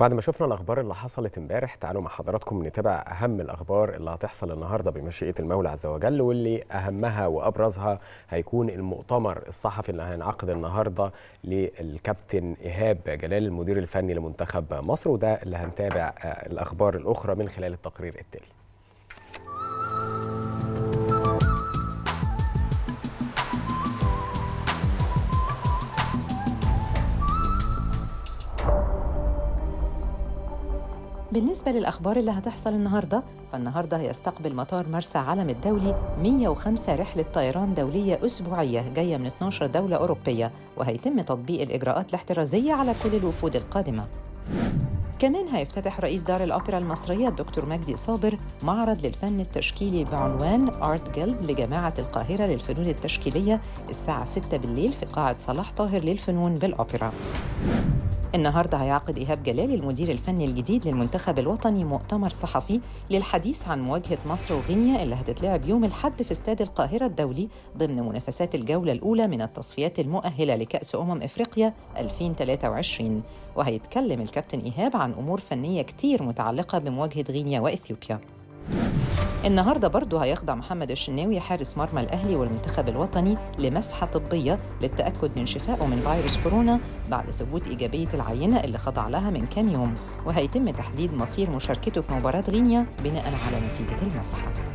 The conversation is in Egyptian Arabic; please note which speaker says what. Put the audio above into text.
Speaker 1: بعد ما شفنا الاخبار اللي حصلت امبارح تعالوا مع حضراتكم نتابع اهم الاخبار اللي هتحصل النهارده بمشيئه المولى عز وجل واللي اهمها وابرزها هيكون المؤتمر الصحفي اللي هينعقد النهارده للكابتن ايهاب جلال المدير الفني لمنتخب مصر وده اللي هنتابع الاخبار الاخرى من خلال التقرير التالي
Speaker 2: بالنسبة للأخبار اللي هتحصل النهاردة فالنهاردة هيستقبل مطار مرسى علم الدولي 105 رحلة طيران دولية أسبوعية جاية من 12 دولة أوروبية وهيتم تطبيق الإجراءات الاحترازية على كل الوفود القادمة كمان هيفتتح رئيس دار الأوبرا المصرية الدكتور مجدي صابر معرض للفن التشكيلي بعنوان آرت جيلد لجامعة القاهرة للفنون التشكيلية الساعة 6 بالليل في قاعة صلاح طاهر للفنون بالأوبرا النهارده هيعقد ايهاب جلال المدير الفني الجديد للمنتخب الوطني مؤتمر صحفي للحديث عن مواجهه مصر وغينيا اللي هتتلعب يوم الاحد في استاد القاهره الدولي ضمن منافسات الجوله الاولى من التصفيات المؤهله لكاس امم افريقيا 2023 وهيتكلم الكابتن ايهاب عن امور فنيه كتير متعلقه بمواجهه غينيا واثيوبيا النهارده برضه هيخضع محمد الشناوي حارس مرمى الاهلي والمنتخب الوطني لمسحه طبيه للتاكد من شفائه من فيروس كورونا بعد ثبوت ايجابيه العينه اللي خضع لها من كام يوم وهيتم تحديد مصير مشاركته في مباراه غينيا بناء على نتيجه المسحه